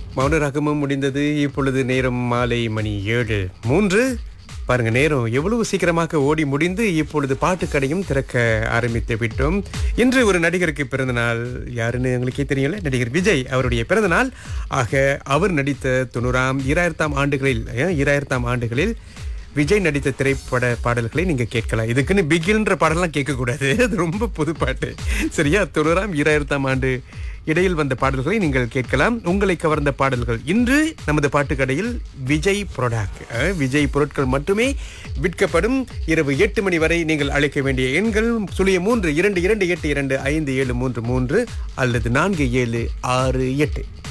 மௌனராகமும் முடிந்தது இப்பொழுது நேரம் மாலை மணி ஏழு மூன்று பாருங்க நேரம் எவ்வளவு சீக்கிரமாக ஓடி முடிந்து இப்பொழுது பாட்டுக்கடையும் திறக்க ஆரம்பித்து விட்டோம் இன்று ஒரு நடிகருக்கு பிறந்த நாள் யாருன்னு உங்களுக்கே தெரியல நடிகர் விஜய் அவருடைய பிறந்த நாள் ஆக அவர் நடித்த தொண்ணூறாம் ஈராயிரத்தாம் ஆண்டுகளில் அஹ், ஈராயிரத்தாம் ஆண்டுகளில் விஜய் நடித்த திரைப்பட பாடல்களை நீங்க கேட்கலாம் இதுக்குன்னு பிகில்ன்ற பாடலாம் கேட்கக்கூடாது அது ரொம்ப புது பாட்டு சரியா தொண்ணூறாம் ஈராயிரத்தாம் ஆண்டு இடையில் வந்த பாடல்களை நீங்கள் கேட்கலாம் உங்களை கவர்ந்த பாடல்கள் இன்று நமது பாட்டுக்கடையில் விஜய் ப்ராடக்ட் விஜய் பொருட்கள் மட்டுமே விற்கப்படும் இரவு எட்டு மணி வரை நீங்கள் அழைக்க வேண்டிய எண்கள் சுழிய மூன்று இரண்டு இரண்டு எட்டு இரண்டு ஐந்து ஏழு மூன்று மூன்று அல்லது நான்கு ஏழு ஆறு எட்டு